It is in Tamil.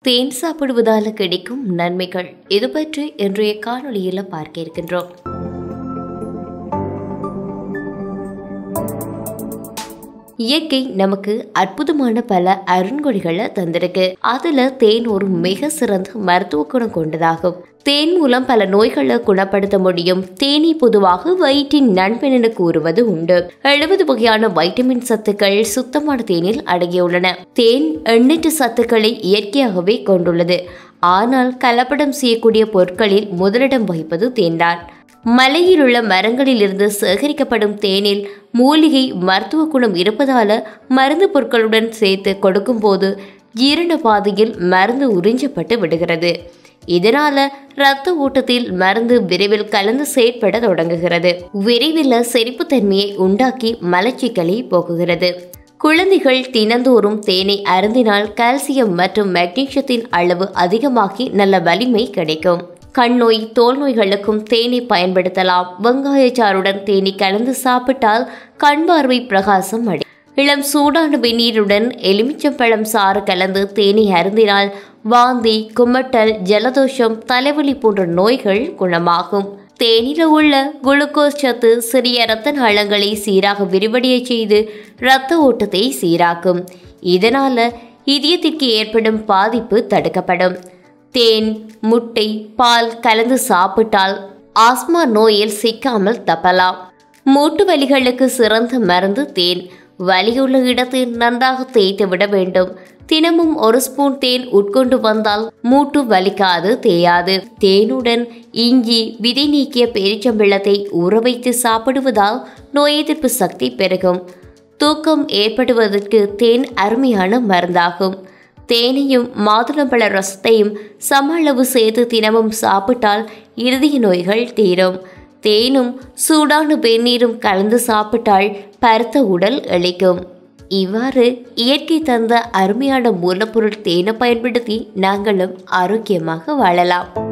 தேன் சாப்பிடுவதால கிடைக்கும் நன்மைகள் இது பற்றி இன்றைய காணொளியில் பார்க்க இருக்கின்றோம் இயற்கை நமக்கு அற்புதமான பல அருண்கொடிகளை தந்திருக்கு அதுல தேன் ஒரு மிக சிறந்த மருத்துவ குணம் கொண்டதாகும் தேன் மூலம் பல நோய்களை குணப்படுத்த முடியும் தேனி பொதுவாக வயிற்றின் நண்பன் என கூறுவது உண்டு எழுபது வகையான வைட்டமின் சத்துக்கள் சுத்தமான தேனில் அடங்கியுள்ளன தேன் எண்ணற்ற சத்துக்களை இயற்கையாகவே கொண்டுள்ளது ஆனால் கலப்படம் செய்யக்கூடிய பொருட்களில் முதலிடம் வகிப்பது தேன்தான் மலையில் உள்ள மரங்களிலிருந்து சேகரிக்கப்படும் தேனில் மூலிகை மருத்துவ குணம் இருப்பதால மருந்து பொருட்களுடன் சேர்த்து கொடுக்கும்போது ஜீரண பாதையில் மருந்து உறிஞ்சப்பட்டு விடுகிறது இதனால இரத்த ஓட்டத்தில் மருந்து விரைவில் கலந்து செயற்பட தொடங்குகிறது விரைவில் செரிப்புத்தன்மையை உண்டாக்கி மலச்சிக்கலை போக்குகிறது குழந்தைகள் தினந்தோறும் தேனை அருந்தினால் கால்சியம் மற்றும் மெக்னீசியத்தின் அளவு அதிகமாகி நல்ல வலிமை கிடைக்கும் கண் நோய் தோல் நோய்களுக்கும் தேனை பயன்படுத்தலாம் வெங்காயச்சாறுடன் தேனி கலந்து சாப்பிட்டால் கண் பார்வை பிரகாசம் அடை இளம் சூடான வெந்நீருடன் எலுமிச்சம்பழம் சாறு கலந்து தேனை அருந்தினால் வாந்தி குமட்டல் ஜலதோஷம் தலைவலி போன்ற நோய்கள் குணமாகும் தேனில உள்ள குளுக்கோஸ் சத்து சிறிய இரத்த நாளங்களை சீராக விரிவடைய செய்து இரத்த ஓட்டத்தை சீராக்கும் இதனால இதயத்திற்கு ஏற்படும் பாதிப்பு தடுக்கப்படும் தேன் முட்டை பால் கலந்து சாப்பிட்டால் ஆஸ்மா நோயில் சிக்காமல் தப்பலாம் மூட்டு வலிகளுக்கு சிறந்த மருந்து தேன் வலியுள்ள இடத்தில் நன்றாக தேய்த்து விட வேண்டும் தினமும் ஒரு ஸ்பூன் தேன் உட்கொண்டு வந்தால் மூட்டு வலிக்காது தேயாது தேனுடன் இஞ்சி விதை நீக்கிய பேரிச்சம்பழத்தை ஊற வைத்து சாப்பிடுவதால் நோய் எதிர்ப்பு சக்தி பெருகும் தூக்கம் ஏற்படுவதற்கு தேன் அருமையான மருந்தாகும் தேனையும் மாதுளம்பழ ரசத்தையும் சம அளவு சேர்த்து தினமும் சாப்பிட்டால் இருதய நோய்கள் தீரும் தேனும் சூடான வெந்நீரும் கலந்து சாப்பிட்டால் பருத்த உடல் அளிக்கும் இவ்வாறு இயற்கை தந்த அருமையான மூலப்பொருள் தேனை பயன்படுத்தி நாங்களும் ஆரோக்கியமாக வாழலாம்